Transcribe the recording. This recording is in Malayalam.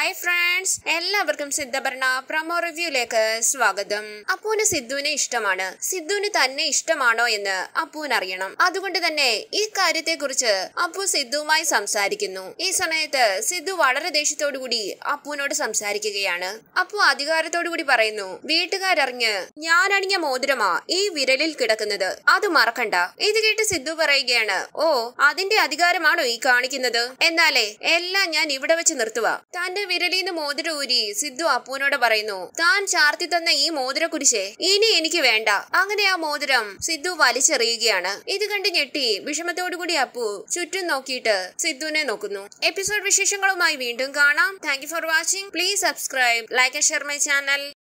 ഹായ് ഫ്രണ്ട്സ് എല്ലാവർക്കും സിദ്ധഭരണ പ്രമോ റിവ്യൂലേക്ക് സ്വാഗതം അപ്പുവിന് സിദ്ധുവിനെ ഇഷ്ടമാണ് സിദ്ധുവിന് തന്നെ ഇഷ്ടമാണോ എന്ന് അപ്പുവിന് അറിയണം അതുകൊണ്ട് തന്നെ ഈ കാര്യത്തെക്കുറിച്ച് അപ്പു സിദ്ധുവുമായി സംസാരിക്കുന്നു ഈ സമയത്ത് സിദ്ധു വളരെ ദേഷ്യത്തോടു കൂടി അപ്പുവിനോട് സംസാരിക്കുകയാണ് അപ്പു അധികാരത്തോടു കൂടി പറയുന്നു വീട്ടുകാരറിഞ്ഞ് ഞാൻ അണിഞ്ഞ മോതിരമാ ഈ വിരലിൽ കിടക്കുന്നത് അത് മറക്കണ്ട ഇത് കേട്ട് സിദ്ധു പറയുകയാണ് ഓ അതിന്റെ അധികാരമാണോ ഈ കാണിക്കുന്നത് എന്നാലേ എല്ലാം ഞാൻ ഇവിടെ വെച്ച് നിർത്തുക തന്റെ വിരലിന്ന് മോതിരം ഊരി സിദ്ധു അപ്പുവിനോട് പറയുന്നു താൻ ചാർത്തി തന്ന ഈ മോതിര കുരിശെ ഇനി എനിക്ക് വേണ്ട അങ്ങനെ ആ മോതിരം സിദ്ധു വലിച്ചെറിയുകയാണ് ഇത് കണ്ട് ഞെട്ടി വിഷമത്തോടു കൂടി അപ്പു ചുറ്റും നോക്കിയിട്ട് സിദ്ധുവിനെ നോക്കുന്നു എപ്പിസോഡ് വിശേഷങ്ങളുമായി വീണ്ടും കാണാം thank you for watching please subscribe like share my channel